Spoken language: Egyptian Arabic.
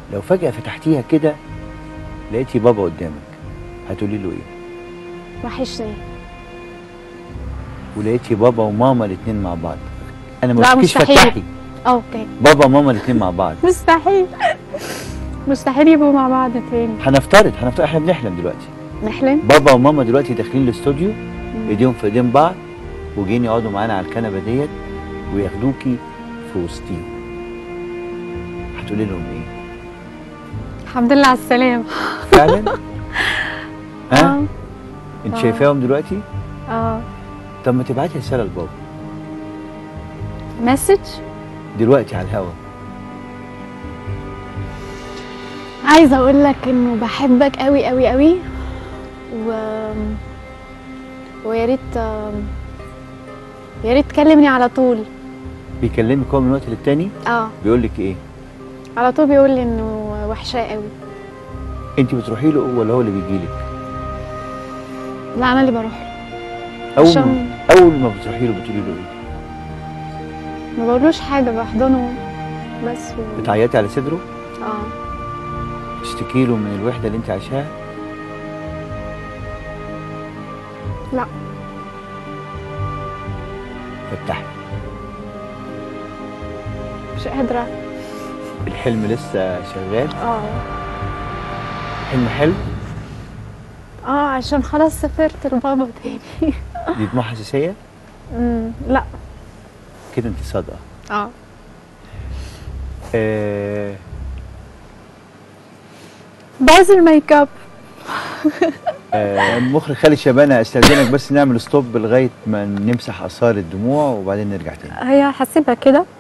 لو فجاه فتحتيها كده لقيتي بابا قدامك هتقولي له ايه وحشني ولقيتي بابا وماما الاثنين مع بعض انا ما لا، قلتلكيش مستحيل. فتحي اوكي بابا وماما الاثنين مع بعض مستحيل مستحيل يبقوا مع بعض تاني هنفترض هنفترض احنا بنحلم دلوقتي نحلم بابا وماما دلوقتي داخلين الاستوديو ايديهم في ايدين بعض وجايين يقعدوا معانا على الكنبه ديت وياخدوكي في وسطيهم هتقولي لهم ايه الحمد لله على السلامة فعلا ها اه انت آه. شايفاهم دلوقتي اه طب ما تبعتي رساله لبابا مسج دلوقتي على الهوا عايزة اقول لك انه بحبك قوي قوي قوي و ويا ريت يا ريت تكلمني على طول بيكلمك هو من وقت للتاني اه بيقول لك ايه على طول بيقول لي انه وحشاه قوي انت بتروحي له ولا هو اللي بيجي لك لا انا اللي بروح له اول ما عشان- اول ما بتروحي له بتقولي له ايه ما بقولوش حاجة بحضنه بس و... بتعيطي على صدره اه تشتكي له من الوحده اللي انت عايشاها لا فتحي مش قادرة الحلم لسه شغال اه حلم حلو اه عشان خلاص سافرت لبابا تاني دي دموع حساسيه أمم، لا كده انت صادقه اه آه باظ الميك اب آه المخرج خالد شبانه استاذنك بس نعمل ستوب لغايه ما نمسح اثار الدموع وبعدين نرجع تاني هي هسيبها كده